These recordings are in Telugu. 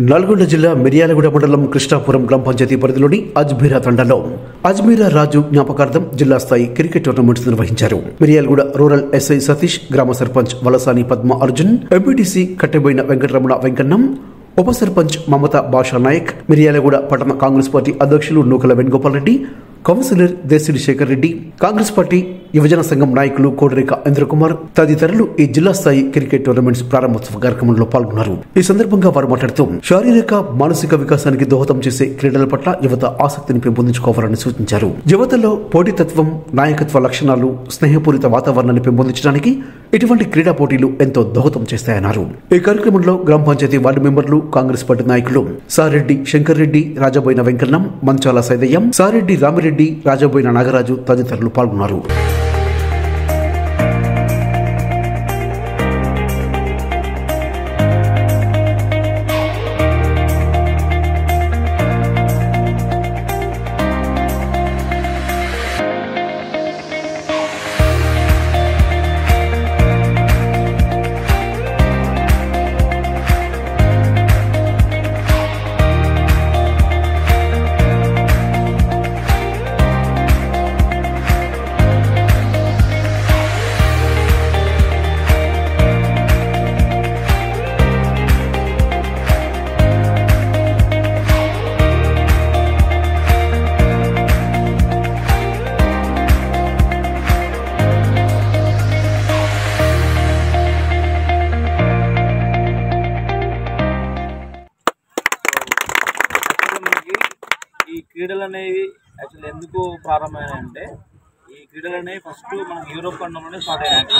నల్గొండ జిల్లా మిర్యాలగూడ మండలం కృష్ణాపురం గ్రామ పంచాయతీ పరిధిలోని అజ్మీరా తండాలో అజ్మీరా రాజు జ్ఞాపకార్థం జిల్లా స్థాయి క్రికెట్ టోర్నమెంట్స్ నిర్వహించారు మిర్యాలగూడ రూరల్ ఎస్ఐ సతీష్ గ్రామ సర్పంచ్ వలసాని పద్మ అర్జున్ ఎంపీటీసీ కట్టెబోయిన వెంకటరమణ వెంకన్నం ఉప సర్పంచ్ మమత బాషా నాయక్ మిర్యాలగూడ పట్టణ కాంగ్రెస్ పార్టీ అధ్యక్షులు Nukala Venugopal Reddy councillor Deshidi Shekar Reddy Congress party యువజన సంఘం నాయకులు కోడరేక ఇంద్రకుమార్ తదితరులు ఈ జిల్లా స్థాయి క్రికెట్ టోర్నమెంట్స్ ప్రారంభోత్సవ కార్యక్రమంలో పాల్గొన్నారు ఈ సందర్భంగా వారు మాట్లాడుతూ శారీరక మానసిక వికాసానికి దోహదం చేసే క్రీడల పట్ల యువత ఆసక్తిని పెంపొందించుకోవాలని సూచించారు యువతలో పోటీతత్వం నాయకత్వ లక్షణాలు స్నేహపూరిత వాతావరణాన్ని పెంపొందించడానికి ఇటువంటి క్రీడా పోటీలు ఎంతో దోహదం చేస్తాయన్నారు ఈ కార్యక్రమంలో గ్రామ పంచాయతీ వార్డు మెంబర్లు కాంగ్రెస్ పార్టీ నాయకులు సారెడ్డి శంకర్ రెడ్డి రాజబోయిన వెంకన్నం మంచాల సైదయ్యం సారెడ్డి రామిరెడ్డి రాజబోయిన నాగరాజు తదితరులు పాల్గొన్నారు యాక్చువల్లీ మనకి ఈ క్రీడలు అనేవి యాక్చువల్లీ ఎందుకు ప్రారంభమైనాయి అంటే ఈ క్రీడలు అనేవి ఫస్ట్ మనకి యూరోప్ ఖండంలోనే స్టార్ట్ అయ్యాయి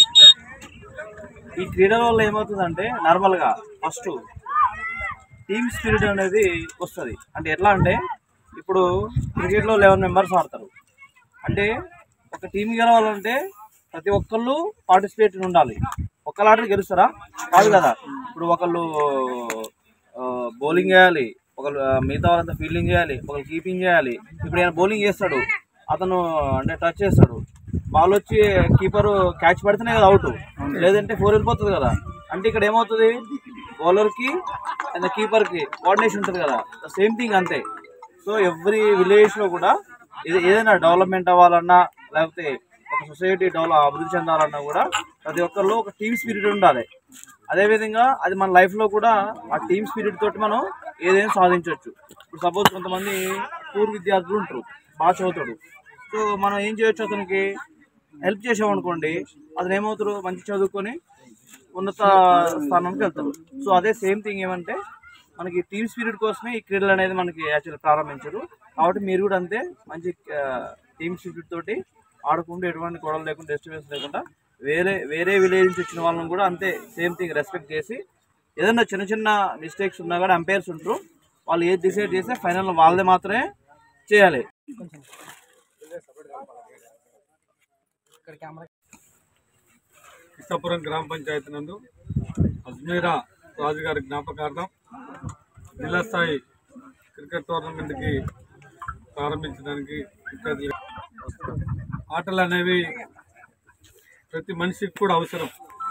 ఈ క్రీడల వల్ల ఏమవుతుందంటే నార్మల్గా ఫస్ట్ టీమ్ స్పిరిట్ అనేది వస్తుంది అంటే ఎట్లా అంటే ఇప్పుడు క్రికెట్లో లెవెన్ మెంబర్స్ ఆడతారు అంటే ఒక టీం గెలవాలంటే ప్రతి ఒక్కళ్ళు పార్టిసిపేట్ ఉండాలి ఒక్కళ్ళు ఆడితే గెలుస్తారా కాదు కదా ఇప్పుడు ఒకళ్ళు బౌలింగ్ చేయాలి ఒకళ్ళు ఆ, మిగతా వాళ్ళంతా ఫీల్డింగ్ చేయాలి ఒకళ్ళు కీపింగ్ చేయాలి ఇప్పుడు ఆయన బౌలింగ్ చేస్తాడు అతను అంటే టచ్ చేస్తాడు బాల్ వచ్చి కీపర్ క్యాచ్ పడితేనే కదా అవుట్ లేదంటే ఫోర్ వెళ్ళిపోతుంది కదా అంటే ఇక్కడ ఏమవుతుంది బౌలర్కి అండ్ కీపర్కి కోఆర్డినేషన్ ఉంటుంది కదా సేమ్ థింగ్ అంతే సో ఎవ్రీ విలేజ్లో కూడా ఇది ఏదైనా డెవలప్మెంట్ అవ్వాలన్నా లేకపోతే ఒక సొసైటీ డెవలప్ అభివృద్ధి చెందాలన్నా కూడా ప్రతి ఒక్కరిలో ఒక టీమ్ స్పిరిట్ ఉండాలి అదేవిధంగా అది మన లైఫ్లో కూడా ఆ టీమ్ స్పిరిట్ తోటి మనం ఏదైనా సాధించవచ్చు ఇప్పుడు సపోజ్ కొంతమంది పూర్ విద్యార్థులు ఉంటారు బాగా చదువుతాడు సో మనం ఏం చేయొచ్చు అతనికి హెల్ప్ చేసామనుకోండి అతను ఏమవుతారు మంచి చదువుకొని ఉన్నత స్థానానికి వెళ్తారు సో అదే సేమ్ థింగ్ ఏమంటే మనకి టీమ్ స్పిరిట్ కోసమే ఈ క్రీడలు అనేది మనకి యాక్చువల్లీ ప్రారంభించారు కాబట్టి మీరు కూడా అంతే మంచి టీమ్ స్పిరిట్ తోటి ఆడుకుంటూ ఎటువంటి గొడవలు లేకుండా డిస్టర్బెన్స్ లేకుండా వేరే వేరే విలేజ్ నుంచి వచ్చిన వాళ్ళని కూడా అంతే సేమ్ థింగ్ రెస్పెక్ట్ చేసి ఏదైనా చిన్న చిన్న మిస్టేక్స్ ఉన్నా కూడా అంపైర్స్ ఉంటారు వాళ్ళు ఏది డిసైడ్ చేస్తే ఫైనల్ వాళ్ళదే మాత్రమే చేయాలి కృష్ణాపురం గ్రామ పంచాయతీ నందు అజ్మీరా రాజుగారి జ్ఞాపకార్థం జిల్లా స్థాయి క్రికెట్ టోర్నమెంట్కి ప్రారంభించడానికి విద్యార్థులు ఆటలు అనేవి ప్రతి మనిషికి కూడా అవసరం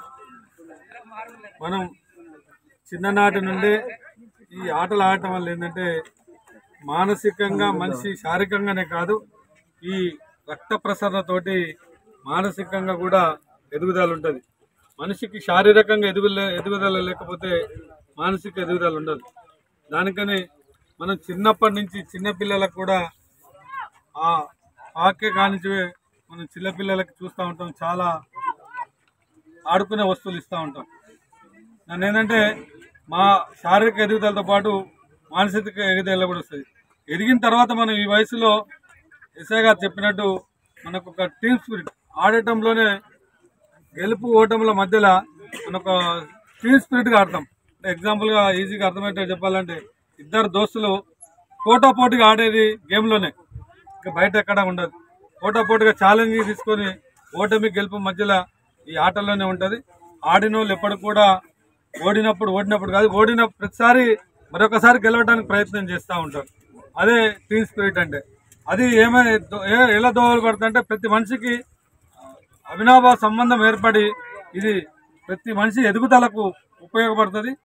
మనం చిన్ననాటి నుండే ఈ ఆటలు ఆడటం వల్ల ఏంటంటే మానసికంగా మనిషి శారీరకంగానే కాదు ఈ రక్త ప్రసరణతోటి మానసికంగా కూడా ఎదుగుదల ఉంటుంది మనిషికి శారీరకంగా ఎదుగుదల ఎదుగుదల లేకపోతే మానసిక ఎదుగుదల ఉండదు దానికని మనం చిన్నప్పటి నుంచి చిన్న పిల్లలకు కూడా ఆ ఆకే కానించి మనం చిన్న పిల్లలకి చూస్తూ ఉంటాం చాలా ఆడుకునే వస్తువులు ఇస్తూ ఉంటాం నన్ను ఏంటంటే మా శారీరక ఎదుగుదలతో పాటు మానసిక ఎదుగుదల కూడా వస్తుంది ఎదిగిన తర్వాత మనం ఈ వయసులో ఎస్ఐ గారు చెప్పినట్టు మనకు ఒక టీమ్ స్పిరిట్ ఆడటంలోనే గెలుపు ఓటముల మధ్యలో మన ఒక టీమ్ స్పిరిట్గా ఆడతాం అంటే ఎగ్జాంపుల్గా ఈజీగా అర్థమయ్యేట్టు చెప్పాలంటే ఇద్దరు దోస్తులు పోటా పోటీగా ఆడేది గేమ్లోనే ఇంకా బయట ఎక్కడ ఉండదు పోటా పోటీగా ఛాలెంజ్ తీసుకొని ఓటమి గెలుపు మధ్యలో ఈ ఆటలోనే ఉంటుంది ఆడిన వాళ్ళు ఎప్పటికి కూడా ఓడినప్పుడు ఓడినప్పుడు కాదు ఓడిన ప్రతిసారి మరొకసారి గెలవడానికి ప్రయత్నం చేస్తూ ఉంటారు అదే టీమ్ స్పిరిట్ అంటే అది ఏమై ఏ- ఎలా దోహదపడుతుంది అంటే ప్రతి మనిషికి అవినాభావ సంబంధం ఏర్పడి ఇది ప్రతి మనిషి ఎదుగుదలకు ఉపయోగపడుతుంది